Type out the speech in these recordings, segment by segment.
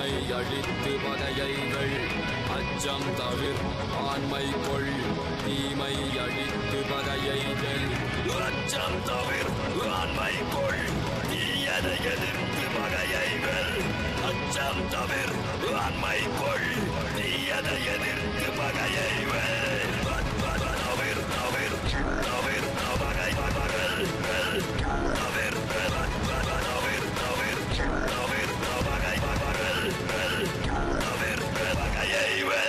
தீமை அழித்து பகையைகள் அச்சம் தவிர் ஆண்மை கொள் தீமை அழித்து பகையைகள் அச்சம் தவிர் ஆண்மை கொள் தீயதை எதிர்த்து பகையைகள் அச்சம் தவிர் ஆண்மை கொள் தீயதை எதிர்த்து பகையைகள் தவிர் தவிர் தவிர் பகை பகல் தவிர் தவிர் தவிர் தவிர் பகை பகல் தவிர் பகையைகள்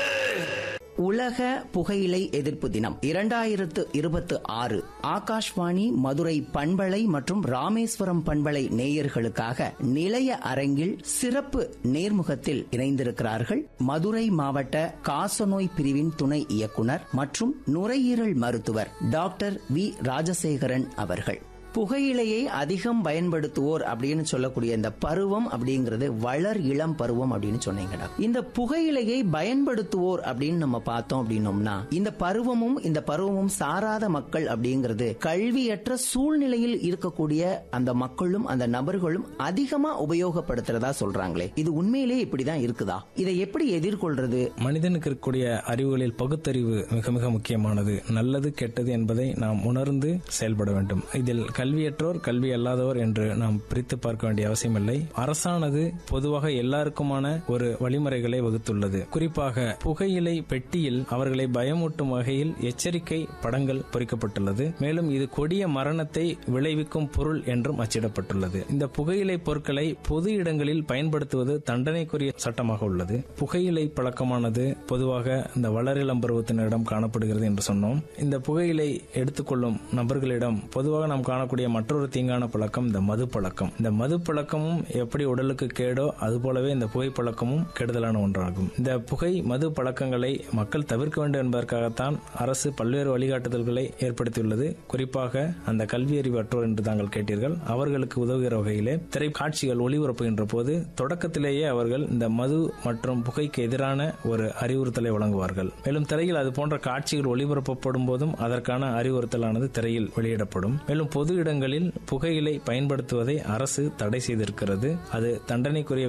உலக புகையிலை எதிர்ப்பு தினம் இரண்டாயிரத்து இருபத்தி ஆறு ஆகாஷ்வாணி மதுரை பண்பலை மற்றும் ராமேஸ்வரம் பண்பலை நேயர்களுக்காக நிலைய அரங்கில் சிறப்பு நேர்முகத்தில் இணைந்திருக்கிறார்கள் மதுரை மாவட்ட காசநோய் பிரிவின் துணை இயக்குனர் மற்றும் நுரையீரல் மருத்துவர் டாக்டர் வி ராஜசேகரன் அவர்கள் புகையிலையை அதிகம் பயன்படுத்துவோர் அப்படின்னு சொல்லக்கூடிய இந்த பருவம் அப்படிங்கிறது வளர் இளம் பருவம் அப்படின்னு சொன்னீங்கடா இந்த புகையிலையை பயன்படுத்துவோர் அப்படின்னு நம்ம பார்த்தோம் அப்படின்னோம்னா இந்த பருவமும் இந்த பருவமும் சாராத மக்கள் அப்படிங்கிறது கல்வியற்ற சூழ்நிலையில் இருக்கக்கூடிய அந்த மக்களும் அந்த நபர்களும் அதிகமா உபயோகப்படுத்துறதா சொல்றாங்களே இது உண்மையிலேயே இப்படிதான் இருக்குதா இதை எப்படி எதிர்கொள்றது மனிதனுக்கு இருக்கக்கூடிய அறிவுகளில் பகுத்தறிவு மிக மிக முக்கியமானது நல்லது கெட்டது என்பதை நாம் உணர்ந்து செயல்பட வேண்டும் இதில் கல்வியற்றோர் கல்வி அல்லாதோர் என்று நாம் பிரித்து பார்க்க வேண்டிய அவசியமில்லை அரசானது பொதுவாக எல்லாருக்குமான ஒரு வழிமுறைகளை வகுத்துள்ளது குறிப்பாக புகையிலை பெட்டியில் அவர்களை பயமூட்டும் வகையில் எச்சரிக்கை படங்கள் பொறிக்கப்பட்டுள்ளது மேலும் இது கொடிய மரணத்தை விளைவிக்கும் பொருள் என்றும் அச்சிடப்பட்டுள்ளது இந்த புகையிலை பொருட்களை பொது இடங்களில் பயன்படுத்துவது தண்டனைக்குரிய சட்டமாக உள்ளது புகையிலை பழக்கமானது பொதுவாக இந்த வளரிளம் பருவத்தினரிடம் காணப்படுகிறது என்று சொன்னோம் இந்த புகையிலை எடுத்துக்கொள்ளும் நபர்களிடம் பொதுவாக நாம் காணக்கூடிய மற்றொரு தீங்கான பழக்கம் இந்த மது பழக்கம் இந்த மது பழக்கமும் எப்படி உடலுக்கு கேடோ அது போலவே இந்த புகை பழக்கமும் கெடுதலான ஒன்றாகும் இந்த புகை மது பழக்கங்களை மக்கள் தவிர்க்க வேண்டும் என்பதற்காகத்தான் அரசு பல்வேறு வழிகாட்டுதல்களை ஏற்படுத்தியுள்ளது குறிப்பாக அந்த கல்வியறிவு அற்றோர் என்று தாங்கள் கேட்டீர்கள் அவர்களுக்கு உதவுகிற வகையிலே திரைக்காட்சிகள் ஒளிபரப்புகின்ற போது தொடக்கத்திலேயே அவர்கள் இந்த மது மற்றும் புகைக்கு எதிரான ஒரு அறிவுறுத்தலை வழங்குவார்கள் மேலும் திரையில் அது போன்ற காட்சிகள் ஒளிபரப்பப்படும் போதும் அதற்கான அறிவுறுத்தலானது திரையில் வெளியிடப்படும் மேலும் பொது இடங்களில் புகையிலை பயன்படுத்துவதை அரசு தடை செய்திருக்கிறது அது தண்டனைக்குரிய